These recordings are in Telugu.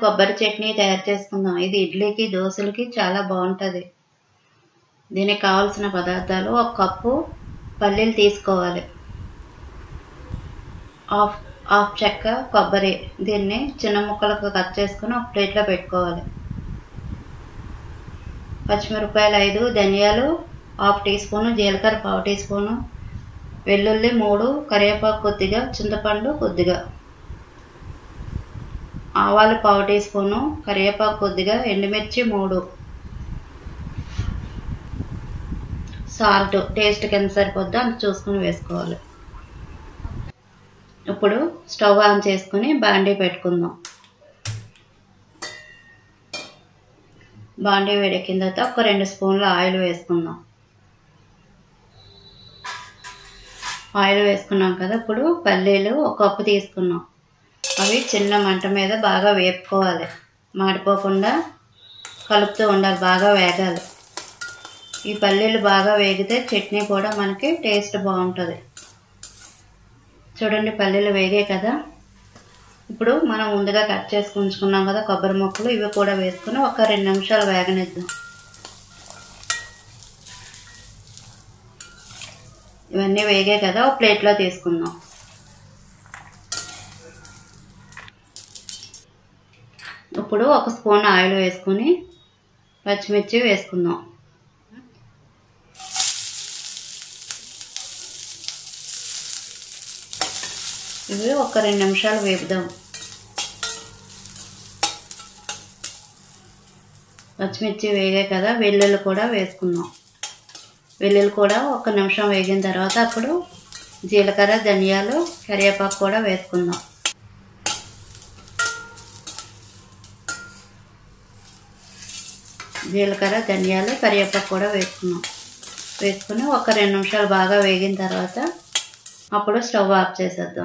కొబ్బరి చట్నీ తయారు చేసుకుందాం ఇది ఇడ్లీకి దోశలకి చాలా బాగుంటుంది దీనికి కావాల్సిన పదార్థాలు ఒక కప్పు పల్లీలు తీసుకోవాలి హాఫ్ హాఫ్ చెక్క కొబ్బరి దీన్ని చిన్న ముక్కలకు కట్ చేసుకుని ఒక ప్లేట్లో పెట్టుకోవాలి పచ్చిమిరపకాయలు ఐదు ధనియాలు హాఫ్ టీ స్పూను జీలకర్ర పావు టీ స్పూను వెల్లుల్లి మూడు కరివేపాకు కొద్దిగా చింతపండు కొద్దిగా ఆవాలు పావు టీ స్పూను కరివేపాకు కొద్దిగా ఎండుమిర్చి మూడు సాల్ట్ టేస్ట్కి ఎంత సరిపోద్దో అంత చూసుకుని వేసుకోవాలి ఇప్పుడు స్టవ్ ఆన్ చేసుకుని బాండీ పెట్టుకుందాం బాండీ వేడెక్కిన తర్వాత ఒక రెండు స్పూన్ల ఆయిల్ వేసుకుందాం ఆయిల్ వేసుకున్నాం కదా ఇప్పుడు పల్లీలు ఒక కప్పు తీసుకున్నాం అవి చిన్న మంట మీద బాగా వేపుకోవాలి మాడిపోకుండా కలుపుతూ ఉండాలి బాగా వేగాలి ఈ పల్లీలు బాగా వేగితే చట్నీ కూడా మనకి టేస్ట్ బాగుంటుంది చూడండి పల్లీలు వేగే కదా ఇప్పుడు మనం ముందుగా కట్ చేసి ఉంచుకున్నాం కదా కొబ్బరి ముక్కలు ఇవి కూడా వేసుకుని ఒక రెండు నిమిషాలు వేగనిద్దాం ఇవన్నీ వేగే కదా ఒక ప్లేట్లో తీసుకుందాం ఇప్పుడు ఒక స్పూన్ ఆయిల్ వేసుకుని పచ్చిమిర్చి వేసుకుందాం ఇవి ఒక రెండు నిమిషాలు వేపుదాం పచ్చిమిర్చి వేగాయి కదా వెల్లుల్లి కూడా వేసుకుందాం వెల్లుల్లి కూడా ఒక నిమిషం వేగిన తర్వాత అప్పుడు జీలకర్ర ధనియాలు కరివేపాకు కూడా వేసుకుందాం జీలకర్ర ధనియాలు కరివేపాకు కూడా వేసుకున్నాం వేసుకుని ఒక రెండు నిమిషాలు బాగా వేగిన తర్వాత అప్పుడు స్టవ్ ఆఫ్ చేసేద్దాం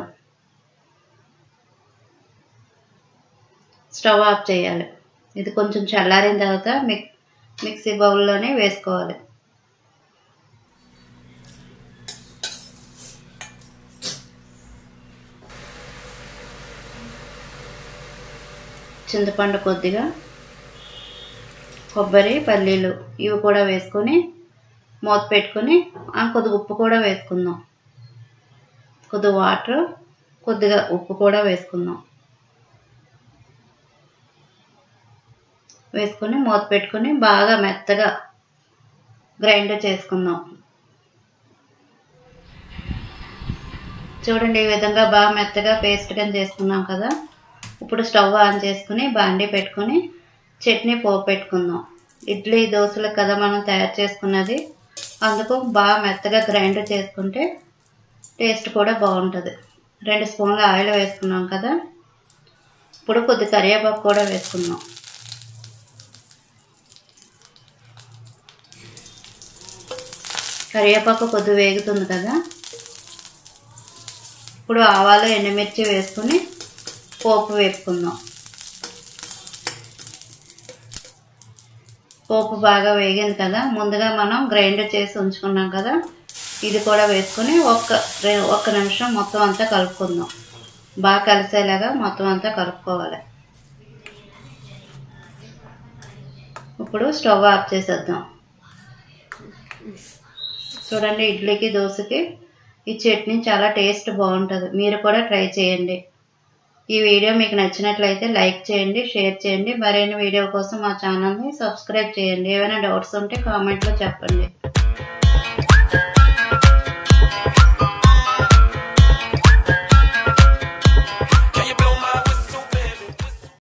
స్టవ్ ఆఫ్ చేయాలి ఇది కొంచెం చల్లారిన తర్వాత మిక్ మిక్సీ బౌల్లోనే వేసుకోవాలి చింతపండు కొద్దిగా కొబ్బరి పల్లీలు ఇవి కూడా వేసుకొని మూత పెట్టుకొని కొద్దిగా ఉప్పు కూడా వేసుకుందాం కొద్దిగా వాటర్ కొద్దిగా ఉప్పు కూడా వేసుకుందాం వేసుకొని మూత పెట్టుకొని బాగా మెత్తగా గ్రైండర్ చేసుకుందాం చూడండి ఈ విధంగా బాగా మెత్తగా పేస్ట్గా చేసుకున్నాం కదా ఇప్పుడు స్టవ్ ఆన్ చేసుకుని బాండీ పెట్టుకొని చట్నీ పోపు పెట్టుకుందాం ఇడ్లీ దోశలు కదా మనం తయారు చేసుకున్నది అందుకు బాగా మెత్తగా గ్రైండర్ చేసుకుంటే టేస్ట్ కూడా బాగుంటుంది రెండు స్పూన్ల ఆయిల్ వేసుకున్నాం కదా ఇప్పుడు కొద్ది కరివేపాకు కూడా వేసుకుందాం కరివేపాకు కొద్ది వేగుతుంది కదా ఇప్పుడు ఆవాలు ఎండుమిర్చి వేసుకుని పోపు వేపుకుందాం పోపు బాగా వేగింది కదా ముందుగా మనం గ్రైండర్ చేసి ఉంచుకున్నాం కదా ఇది కూడా వేసుకుని ఒక్క ఒక్క నిమిషం మొత్తం అంతా కలుపుకుందాం బాగా కలిసేలాగా మొత్తం అంతా కలుపుకోవాలి ఇప్పుడు స్టవ్ ఆఫ్ చేసేద్దాం చూడండి ఇడ్లీకి దోశకి ఈ చట్నీ చాలా టేస్ట్ బాగుంటుంది మీరు కూడా ట్రై చేయండి ఈ వీడియో మీకు నచ్చినట్లయితే లైక్ చేయండి షేర్ చేయండి మరిన్ని వీడియో కోసం మా ఛానల్ని సబ్స్క్రైబ్ చేయండి ఏమైనా డౌట్స్ ఉంటే కామెంట్లో చెప్పండి